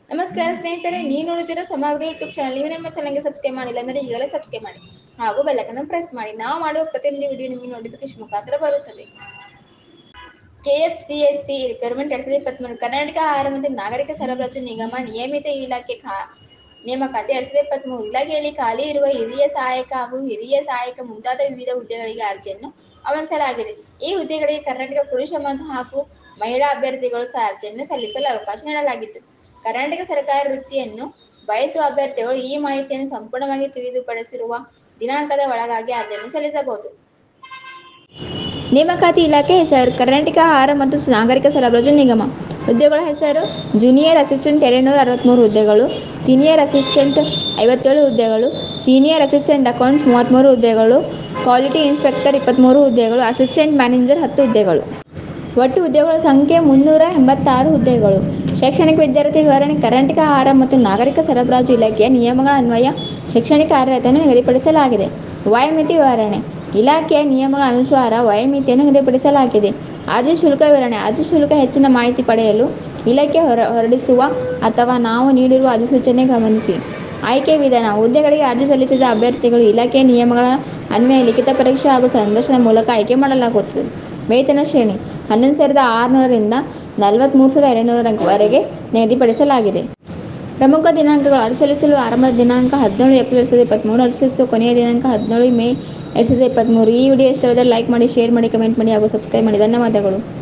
ನಮಸ್ಕಾರ ಸ್ನೇಹಿತರೆ ನೀವು ನೋಡುತ್ತಿರೋ ಸಮಾರ್ಗ ಯೂಟ್ಯೂಬ್ ಚಾನಲ್ ನೀವು ನಮ್ಮ ಚಾನಲ್ಗೆ ಸಬ್ಸ್ಕ್ರೈಬ್ ಮಾಡಿಲ್ಲ ಅಂದರೆ ಈಗಲೇ ಸಬ್ಸ್ಕ್ರೈಬ್ ಮಾಡಿ ಹಾಗೂ ಬೆಲ್ಲಕ್ಕನ್ನು ಪ್ರೆಸ್ ಮಾಡಿ ನಾವು ಮಾಡುವ ಪ್ರತಿಯೊಂದು ವಿಡಿಯೋ ನಿಮಗೆ ನೋಟಿಫಿಕೇಶನ್ ಮುಖಾಂತರ ಬರುತ್ತದೆ ಕೆಎಫ್ಸಿಎಸ್ಸಿ ರಿಕ್ವೈರ್ಮೆಂಟ್ ಎರಡ್ ಸಾವಿರದ ಇಪ್ಪತ್ತ್ಮೂರು ಕರ್ನಾಟಕ ಆಹಾರ ಮತ್ತು ನಾಗರಿಕ ಸರಬರಾಜು ನಿಗಮ ನಿಯಮಿತ ಇಲಾಖೆ ಖಾ ನೇಮಕಾತಿ ಎರಡ್ ಸಾವಿರದ ಇಪ್ಪತ್ತ್ಮೂರು ಇಲಾಖೆಯಲ್ಲಿ ಖಾಲಿ ಇರುವ ಹಿರಿಯ ಸಹಾಯಕ ಹಾಗೂ ಹಿರಿಯ ಸಹಾಯಕ ಮುಂತಾದ ವಿವಿಧ ಹುದ್ದೆಗಳಿಗೆ ಅರ್ಜಿಯನ್ನು ಆಹ್ವಾನಿಸಲಾಗಿದೆ ಈ ಹುದ್ದೆಗಳಿಗೆ ಕರ್ನಾಟಕ ಪುರುಷ ಮತ್ತು ಹಾಗೂ ಮಹಿಳಾ ಅಭ್ಯರ್ಥಿಗಳು ಸಹ ಅರ್ಜಿಯನ್ನು ಸಲ್ಲಿಸಲು ಅವಕಾಶ ನೀಡಲಾಗಿತ್ತು ಕರ್ನಾಟಕ ಸರ್ಕಾರ ವೃತ್ತಿಯನ್ನು ಬಯಸುವ ಅಭ್ಯರ್ಥಿಗಳು ಈ ಮಾಹಿತಿಯನ್ನು ಸಂಪೂರ್ಣವಾಗಿ ತಿಳಿದುಪಡಿಸಿರುವ ದಿನಾಂಕದ ಒಳಗಾಗಿ ಅರ್ಜಿಯನ್ನು ಸಲ್ಲಿಸಬಹುದು ನೇಮಕಾತಿ ಇಲಾಖೆ ಹೆಸರು ಕರ್ನಾಟಕ ಆಹಾರ ಮತ್ತು ನಾಗರಿಕ ಸರಬರಾಜು ನಿಗಮ ಹುದ್ದೆಗಳ ಹೆಸರು ಜೂನಿಯರ್ ಅಸಿಸ್ಟೆಂಟ್ ಎರಡುನೂರ ಅರವತ್ತ್ಮೂರು ಹುದ್ದೆಗಳು ಸೀನಿಯರ್ ಅಸಿಸ್ಟೆಂಟ್ ಐವತ್ತೇಳು ಹುದ್ದೆಗಳು ಸೀನಿಯರ್ ಅಸಿಸ್ಟೆಂಟ್ ಅಕೌಂಟ್ಸ್ ಮೂವತ್ತ್ಮೂರು ಹುದ್ದೆಗಳು ಕ್ವಾಲಿಟಿ ಇನ್ಸ್ಪೆಕ್ಟರ್ ಇಪ್ಪತ್ತ್ಮೂರು ಹುದ್ದೆಗಳು ಅಸಿಸ್ಟೆಂಟ್ ಮ್ಯಾನೇಜರ್ ಹತ್ತು ಹುದ್ದೆಗಳು ಒಟ್ಟು ಹುದ್ದೆಗಳ ಸಂಖ್ಯೆ ಮುನ್ನೂರ ಎಂಬತ್ತಾರು ಹುದ್ದೆಗಳು ಶೈಕ್ಷಣಿಕ ವಿದ್ಯಾರ್ಥಿ ವಿವರಣೆ ಕರ್ನಾಟಕ ಆಹಾರ ಮತ್ತು ನಾಗರಿಕ ಸರಬರಾಜು ಇಲಾಖೆಯ ನಿಯಮಗಳ ಅನ್ವಯ ಶೈಕ್ಷಣಿಕ ಅರ್ಹತೆಯನ್ನು ನಿಗದಿಪಡಿಸಲಾಗಿದೆ ವಯೋಮಿತಿ ವಿವರಣೆ ಇಲಾಖೆಯ ನಿಯಮಗಳ ಅನುಸಾರ ವಯೋಮಿತಿಯನ್ನು ನಿಗದಿಪಡಿಸಲಾಗಿದೆ ಅರ್ಜಿ ಶುಲ್ಕ ವಿವರಣೆ ಅರ್ಜಿ ಶುಲ್ಕ ಹೆಚ್ಚಿನ ಮಾಹಿತಿ ಪಡೆಯಲು ಇಲಾಖೆ ಹೊರ ಹೊರಡಿಸುವ ಅಥವಾ ನಾವು ನೀಡಿರುವ ಅಧಿಸೂಚನೆ ಗಮನಿಸಿ ಆಯ್ಕೆ ವಿಧಾನ ಹುದ್ದೆಗಳಿಗೆ ಅರ್ಜಿ ಸಲ್ಲಿಸಿದ ಅಭ್ಯರ್ಥಿಗಳು ಇಲಾಖೆಯ ನಿಯಮಗಳ ಅನ್ವಯ ಲಿಖಿತ ಪರೀಕ್ಷೆ ಹಾಗೂ ಸಂದರ್ಶನ ಮೂಲಕ ಆಯ್ಕೆ ಮಾಡಲಾಗುತ್ತದೆ ವೇತನ ಶ್ರೇಣಿ ಹನ್ನೊಂದು ಸಾವಿರದ ಆರುನೂರರಿಂದ ನಲವತ್ತ್ಮೂರು ಸಾವಿರದ ಎರಡುನೂರವರೆಗೆ ನಿಗದಿಪಡಿಸಲಾಗಿದೆ ಪ್ರಮುಖ ದಿನಾಂಕಗಳು ಅರ್ಜಿ ಸಲ್ಲಿಸಲು ಆರಂಭದ ದಿನಾಂಕ ಹದಿನೇಳು ಏಪ್ರಿಲ್ ಎರಡು ಸಾವಿರದ ಇಪ್ಪತ್ತ್ಮೂರು ಅರ್ಜಿ ಸಲ್ಲಿಸುವ ಕೊನೆಯ ದಿನಾಂಕ ಹದಿನೇಳು ಮೇ ಎರಡು ಸಾವಿರದ ಇಪ್ಪತ್ತ್ಮೂರು ಈ ವಿಡಿಯೋ ಇಷ್ಟವಾದರೆ ಲೈಕ್ ಮಾಡಿ ಶೇರ್ ಮಾಡಿ ಕಮೆಂಟ್ ಮಾಡಿ ಹಾಗೂ ಸಬ್ಸ್ಕ್ರೈಬ್ ಮಾಡಿ ಧನ್ಯವಾದಗಳು